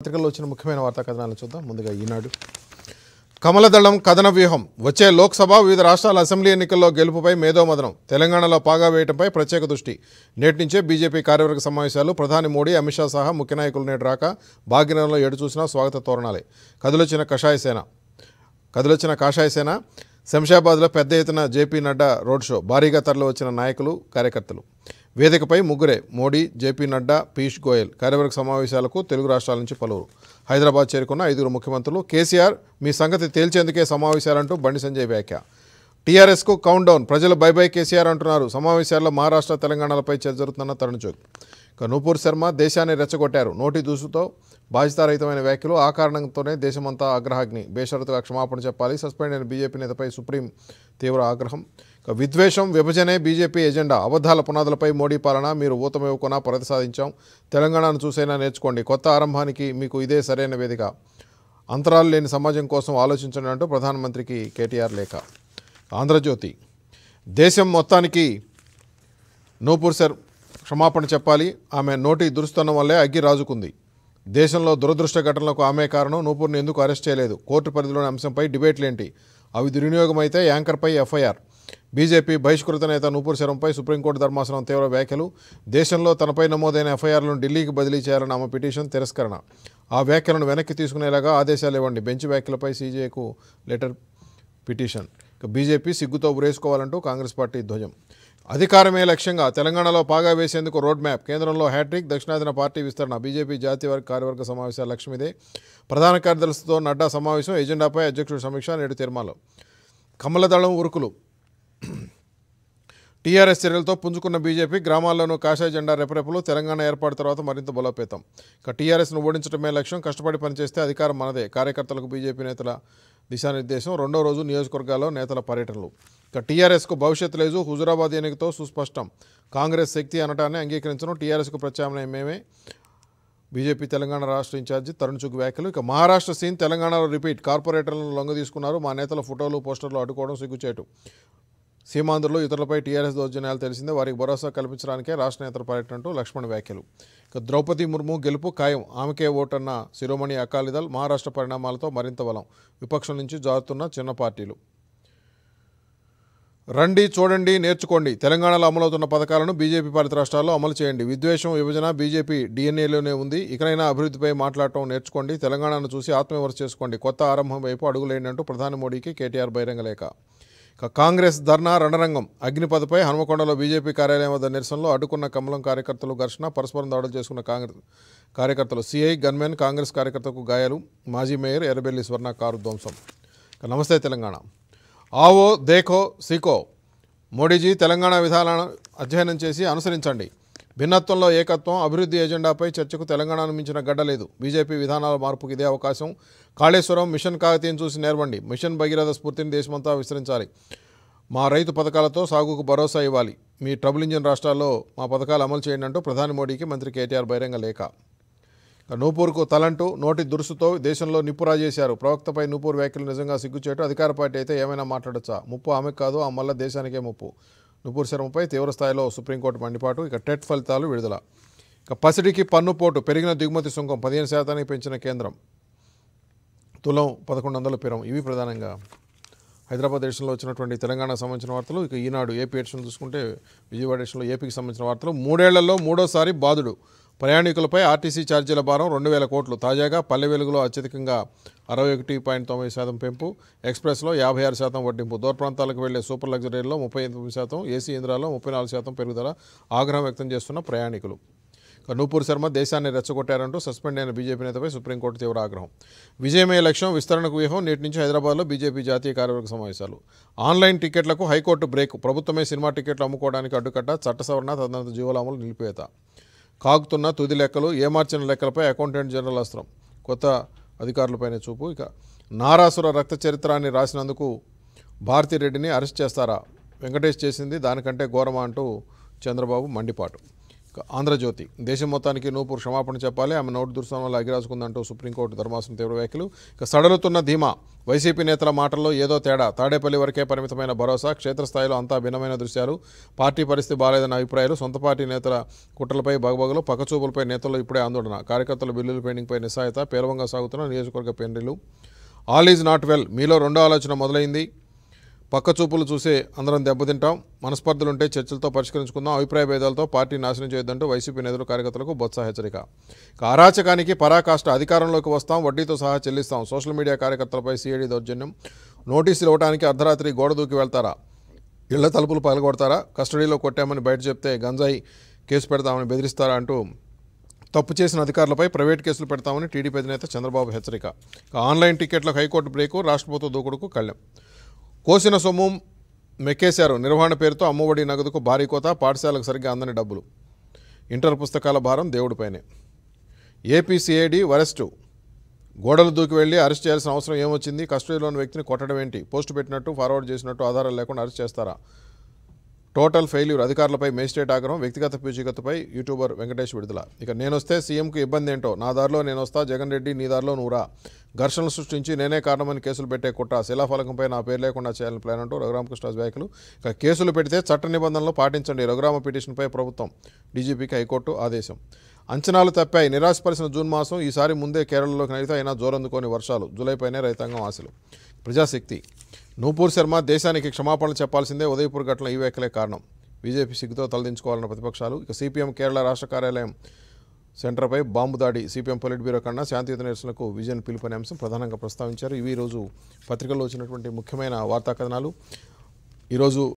పత్రికల్లో వచ్చిన ముఖ్యమైన వార్తా కథనాలను చూద్దాం ముందుగా ఈనాడు కమలదళం కథన వ్యూహం వచ్చే లోక్సభ వివిధ రాష్ట్రాల అసెంబ్లీ ఎన్నికల్లో గెలుపుపై మేధోమదనం తెలంగాణలో పాగా వేయడంపై ప్రత్యేక దృష్టి నేటి నుంచే బీజేపీ కార్యవర్గ సమావేశాలు ప్రధాని మోడీ అమిత్ షా సహా ముఖ్య నాయకులు నేడు రాక భాగ్యనగరంలో ఎటు చూసినా స్వాగత తోరణాలే కదిలొచ్చిన కషాయ సేన కదిలొచ్చిన కాషాయ సేన శంషాబాద్లో పెద్ద ఎత్తున జేపీ నడ్డా రోడ్ షో భారీగా తరలి వచ్చిన నాయకులు కార్యకర్తలు వేదికపై ముగ్గురే మోడీ జేపీ నడ్డా పీయూష్ గోయల్ కార్యవర్గ సమావేశాలకు తెలుగు రాష్ట్రాల నుంచి పలువురు హైదరాబాద్ చేరుకున్న ఐదుగురు ముఖ్యమంత్రులు కేసీఆర్ మీ సంగతి తేల్చేందుకే సమావేశాలంటూ బండి సంజయ్ వ్యాఖ్య టీఆర్ఎస్కు కౌంట్ డౌన్ ప్రజలు బై బై కేసీఆర్ అంటున్నారు సమావేశాల్లో మహారాష్ట్ర తెలంగాణలపై చర్చ జరుగుతున్న తరుణ్చోక్ ఇక నూపూర్ శర్మ దేశాన్ని రెచ్చగొట్టారు నోటి దూసుతో బాధ్యతారహితమైన వ్యాఖ్యలు ఆ కారణంతోనే దేశమంతా అగ్రహాగ్ని బేషరతుగా క్షమాపణ చెప్పాలి సస్పెండ్ అయిన బీజేపీ నేతపై సుప్రీం తీవ్ర ఆగ్రహం ఇక విద్వేషం విభజనే బీజేపీ ఎజెండా అబద్ధాల పునాదులపై మోడీ పాలన మీరు ఊతమివ్వకుండా ప్రగతి సాధించాం తెలంగాణను చూసైనా నేర్చుకోండి కొత్త ఆరంభానికి మీకు ఇదే సరైన వేదిక అంతరాలు లేని సమాజం కోసం ఆలోచించండి అంటూ ప్రధానమంత్రికి కేటీఆర్ లేఖ ఆంధ్రజ్యోతి దేశం మొత్తానికి నూపూర్ సర్ క్షమాపణ చెప్పాలి ఆమె నోటి దురుస్తనం వల్లే అగ్గి రాజుకుంది దేశంలో దురదృష్ట ఘటనలకు ఆమె కారణం నూపూర్ని ఎందుకు అరెస్ట్ చేయలేదు కోర్టు పరిధిలోని అంశంపై డిబేట్లేంటి అవి దుర్వినియోగం అయితే యాంకర్పై ఎఫ్ఐఆర్ బీజేపీ బహిష్కృత నేత నూపూర్ శరంపై సుప్రీంకోర్టు ధర్మాసనం తీవ్ర వ్యాఖ్యలు దేశంలో తనపై నమోదైన ఎఫ్ఐఆర్లను ఢిల్లీకి బదిలీ చేయాలని ఆమె పిటిషన్ తిరస్కరణ ఆ వ్యాఖ్యలను వెనక్కి తీసుకునేలాగా ఆదేశాలు ఇవ్వండి బెంచ్ వ్యాఖ్యలపై సీజేకు లెటర్ పిటిషన్ ఇక బీజేపీ సిగ్గుతో ఉరేసుకోవాలంటూ కాంగ్రెస్ పార్టీ ధ్వజం అధికారమే లక్ష్యంగా తెలంగాణలో పాగా వేసేందుకు రోడ్ మ్యాప్ కేంద్రంలో హ్యాట్రిక్ దక్షిణాదిన పార్టీ విస్తరణ బీజేపీ జాతీయ వర్గ కార్యవర్గ సమావేశాల లక్ష్యం ఇదే ప్రధాన కార్యదర్శితో నడ్డా సమావేశం ఎజెండాపై అధ్యక్షుడు సమీక్ష నేడు తీర్మానం కమలదళం ఉరుకులు టీఆర్ఎస్ చర్యలతో పుంజుకున్న బీజేపీ గ్రామాల్లోనూ కాషాయ జెండా రెపరెపలు తెలంగాణ ఏర్పాటు తర్వాత మరింత బలోపేతం ఇక టీఆర్ఎస్ను ఓడించడమే లక్ష్యం కష్టపడి పనిచేస్తే అధికారం మనదే కార్యకర్తలకు బీజేపీ నేతల దిశానిర్దేశం రెండో రోజు నియోజకవర్గాల్లో నేతల పర్యటనలు ఇక టీఆర్ఎస్కు భవిష్యత్తు లేదు హుజురాబాద్ ఎన్నికతో సుస్పష్టం కాంగ్రెస్ శక్తి అనటాన్ని అంగీకరించడం టీఆర్ఎస్కు ప్రత్యామ్నాయం మేమే బీజేపీ తెలంగాణ రాష్ట్ర ఇన్ఛార్జి తరుణ్ చుగ్ వ్యాఖ్యలు ఇక మహారాష్ట్ర సీన్ తెలంగాణలో రిపీట్ కార్పొరేటర్లను లొంగ తీసుకున్నారు మా నేతల ఫోటోలు పోస్టర్లు అడ్డుకోవడం సిగ్గుచేటు సీమాంధ్రులు ఇతరులపై టీఆర్ఎస్ దౌర్జన్యాలు తెలిసిందే వారికి భరోసా కల్పించడానికే రాష్ట్ర నేతల పర్యటన అంటూ లక్ష్మణ్ వ్యాఖ్యలు ఇక ద్రౌపది ముర్ము గెలుపు ఖాయం ఆమెకే ఓటన్న శిరోమణి అకాలీదల్ మహారాష్ట్ర పరిణామాలతో మరింత బలం విపక్షం నుంచి జారుతున్న చిన్న పార్టీలు రండి చూడండి నేర్చుకోండి తెలంగాణలో అమలవుతున్న పథకాలను బీజేపీ పాలిత రాష్ట్రాల్లో అమలు చేయండి విద్వేషం విభజన బీజేపీ డిఎన్ఏలోనే ఉంది ఇకనైనా అభివృద్ధిపై మాట్లాడటం నేర్చుకోండి తెలంగాణను చూసి ఆత్మవిమర్శ చేసుకోండి కొత్త ఆరంభం వైపు అడుగులేండి అంటూ ప్రధాని మోడీకి కేటీఆర్ బహిరంగ లేఖ ఇక కాంగ్రెస్ ధర్నా రణరంగం అగ్నిపథపై హనుమకొండలో బీజేపీ కార్యాలయం వద్ద నిరసనలో అడ్డుకున్న కమలం కార్యకర్తలు ఘర్షణ పరస్పరం దాడులు చేసుకున్న కాంగ్రెస్ కార్యకర్తలు సిఐ గన్మెన్ కాంగ్రెస్ కార్యకర్తకు గాయాలు మాజీ మేయర్ ఎర్రబెల్లి స్వర్ణ కారు ధ్వంసం ఇక నమస్తే తెలంగాణ ఆవో దేఖో సీకో మోడీజీ తెలంగాణ విధానాలను అధ్యయనం చేసి అనుసరించండి భిన్నత్వంలో ఏకత్వం అభివృద్ధి ఎజెండాపై చర్చకు తెలంగాణను మించిన గడ్డ లేదు బీజేపీ విధానాల మార్పుకు ఇదే అవకాశం కాళేశ్వరం మిషన్ కాకతీయం చూసి నేర్వండి మిషన్ భగీరథ స్ఫూర్తిని దేశమంతా విస్తరించాలి మా రైతు పథకాలతో సాగుకు భరోసా ఇవ్వాలి మీ ట్రబుల్ ఇంజిన్ రాష్ట్రాల్లో మా పథకాలు అమలు చేయండి అంటూ ప్రధాని మోడీకి మంత్రి కేటీఆర్ బహిరంగ లేఖ ఇక నూపూర్కు తలంటూ నోటి దురుసుతో దేశంలో నిప్పు రాజేశారు ప్రవక్తపై నూపూర్ వ్యాఖ్యలు నిజంగా సిగ్గుచేటు అధికార పార్టీ అయితే ఏమైనా మాట్లాడొచ్చా ముప్పు ఆమెకు కాదు ఆ మళ్ళా దేశానికే ముప్పు నూపూర్ శర్మపై తీవ్ర స్థాయిలో సుప్రీంకోర్టు మండిపాటు ఇక టెట్ ఫలితాలు విడుదల ఇక పసిడికి పన్ను పోటు పెరిగిన దిగుమతి సుంకం పదిహేను శాతానికి పెంచిన కేంద్రం తులం పదకొండు వందల పిరం ఇవి ప్రధానంగా హైదరాబాద్ ఎడిషన్లో వచ్చినటువంటి తెలంగాణకు సంబంధించిన వార్తలు ఇక ఈనాడు ఏపీ ఎడిషన్ చూసుకుంటే విజయవాడ ఎడిషన్లో ఏపీకి సంబంధించిన వార్తలు మూడేళ్లలో మూడోసారి బాధుడు ప్రయాణికులపై ఆర్టీసీ ఛార్జీల భారం రెండు వేల కోట్లు తాజాగా పల్లె వెలుగులో అత్యధికంగా అరవై ఒకటి పాయింట్ తొమ్మిది శాతం పెంపు ఎక్స్ప్రెస్లో యాభై ఆరు శాతం వడ్డింపు దూర ప్రాంతాలకు వెళ్లే సూపర్ లగ్జరీల్లో ముప్పై ఎనిమిది శాతం ఏసీ ఇంద్రాల్లో ముప్పై నాలుగు శాతం పెరుగుదల ఆగ్రహం వ్యక్తం చేస్తున్న ప్రయాణికులు ఇక నూపూర్ శర్మ దేశాన్ని రెచ్చగొట్టారంటూ సస్పెండ్ అయిన బీజేపీ నేతపై సుప్రీంకోర్టు తీవ్ర ఆగ్రహం విజయమే లక్ష్యం విస్తరణకు వ్యూహం నేటి నుంచి హైదరాబాద్లో బీజేపీ జాతీయ కార్యవర్గ సమావేశాలు ఆన్లైన్ టికెట్లకు హైకోర్టు బ్రేక్ ప్రభుత్వమే సినిమా టికెట్లు అమ్ముకోవడానికి అడ్డుకట్ట చట్ట సవరణ తదనంతర జీవోల అమలు నిలిపివేత కాగుతున్న తుది లెక్కలు ఏమార్చిన లెక్కలపై అకౌంటెంట్ జనరల్ అస్త్రం కొత్త అధికారులపైన చూపు ఇక నారాసుర రక్త చరిత్రాన్ని రాసినందుకు భారతిరెడ్డిని అరెస్ట్ చేస్తారా వెంకటేష్ చేసింది దానికంటే ఘోరమా అంటూ చంద్రబాబు మండిపాటు ఇక ఆంధ్రజ్యోతి దేశం మొత్తానికి నూపూర్ క్షమాపణ చెప్పాలి ఆమె నోటు దుర్సం వల్ల అగిరాసుకుందంటూ సుప్రీంకోర్టు ధర్మాసనం తీవ్ర వ్యాఖ్యలు ఇక సడలుతున్న ధీమా వైసీపీ నేతల మాటల్లో ఏదో తేడా తాడేపల్లి వరకే పరిమితమైన భరోసా క్షేత్రస్థాయిలో అంతా భిన్నమైన దృశ్యాలు పార్టీ పరిస్థితి బాలేదన్న అభిప్రాయాలు సొంత పార్టీ నేతల కుట్రలపై బగబగలు పక్కచూపులపై నేతల్లో ఇప్పుడే ఆందోళన కార్యకర్తల బిల్లుల పెండింగ్పై నిస్సాయత పేలవంగా సాగుతున్న నియోజకవర్గ పెండ్రిలు ఆల్ ఈజ్ నాట్ వెల్ మీలో రెండో ఆలోచన మొదలైంది పక్క చూపులు చూసే అందరం దెబ్బతింటాం మనస్పర్ధలుంటే చర్చలతో పరిష్కరించుకుందాం అభిప్రాయ భేదాలతో పార్టీ నాశనం చేయొద్దంటూ వైసీపీ నేతలు కార్యకర్తలకు బొత్స హెచ్చరిక ఇక అరాచకానికి పరాకాష్ట అధికారంలోకి వస్తాం వడ్డీతో సహా చెల్లిస్తాం సోషల్ మీడియా కార్యకర్తలపై సిఐడి దౌర్జన్యం నోటీసులు ఇవ్వడానికి అర్ధరాత్రి గోడ దూకి వెళ్తారా ఇళ్ల తలుపులు పగలగొడతారా కస్టడీలో కొట్టామని బయట చెప్తే గంజాయి కేసు పెడతామని బెదిరిస్తారా అంటూ తప్పు చేసిన అధికారులపై ప్రైవేట్ కేసులు పెడతామని టీడీపీ అధినేత చంద్రబాబు హెచ్చరిక ఇక ఆన్లైన్ టికెట్లకు హైకోర్టు బ్రేకు రాష్ట్ర ప్రభుత్వ దూకుడుకు కళ్ళెం కోసిన సొమ్ము మెక్కేశారు నిర్వహణ పేరుతో అమ్మఒడి నగదుకు భారీ కోత పాఠశాలకు సరిగ్గా అందని డబ్బులు ఇంటర్ పుస్తకాల భారం దేవుడిపైనే ఏపీసీఐడి వరెస్టు గోడలు దూకి వెళ్ళి అరెస్ట్ చేయాల్సిన అవసరం ఏమొచ్చింది కస్టడీలోని వ్యక్తిని కొట్టడం ఏంటి పోస్టు పెట్టినట్టు ఫార్వర్డ్ చేసినట్టు ఆధారాలు లేకుండా అరెస్ట్ చేస్తారా టోటల్ ఫెయిల్యూర్ అధికారులపై మేజిస్ట్రేట్ ఆగ్రహం వ్యక్తిగత పూచీకత్తుపై యూట్యూబర్ వెంకటేష్ విడుదల ఇక నేనొస్తే సీఎంకు ఇబ్బంది ఏంటో నా దారిలో నేను వస్తా జగన్ రెడ్డి నీ దారిలో నువ్వురా ఘర్షణలు సృష్టించి నేనే కారణమని కేసులు పెట్టే కుట్ర శిలాఫలకంపై నా పేరు లేకుండా చేయాలని ప్లాన్ అంటూ రఘురామకృష్ణరాజు వ్యాఖ్యలు ఇక కేసులు పెడితే చట్ట నిబంధనలు పాటించండి రఘురామ పిటిషన్పై ప్రభుత్వం డీజీపీకి హైకోర్టు ఆదేశం అంచనాలు తప్పాయి నిరాశపరిచిన జూన్ మాసం ఈసారి ముందే కేరళలోకి నడితే అయినా జోరందుకోని వర్షాలు జూలైపైనే రైతాంగం ఆశలు ప్రజాశక్తి నూపూర్ శర్మ దేశానికి క్షమాపణలు చెప్పాల్సిందే ఉదయపూర్ ఘటన ఈ వ్యాఖ్యలే కారణం బీజేపీ సిగ్గుతో తలదించుకోవాలన్న ప్రతిపక్షాలు ఇక సిపిఎం కేరళ రాష్ట్ర కార్యాలయం సెంటర్పై బాంబు దాడి సిపిఎం పొలిట్ బ్యూరో కన్నా శాంతియుత నిరసనకు విజయన్ పిలుపనే అంశం ప్రధానంగా ప్రస్తావించారు ఇవి ఈరోజు పత్రికల్లో వచ్చినటువంటి ముఖ్యమైన వార్తా కథనాలు ఈరోజు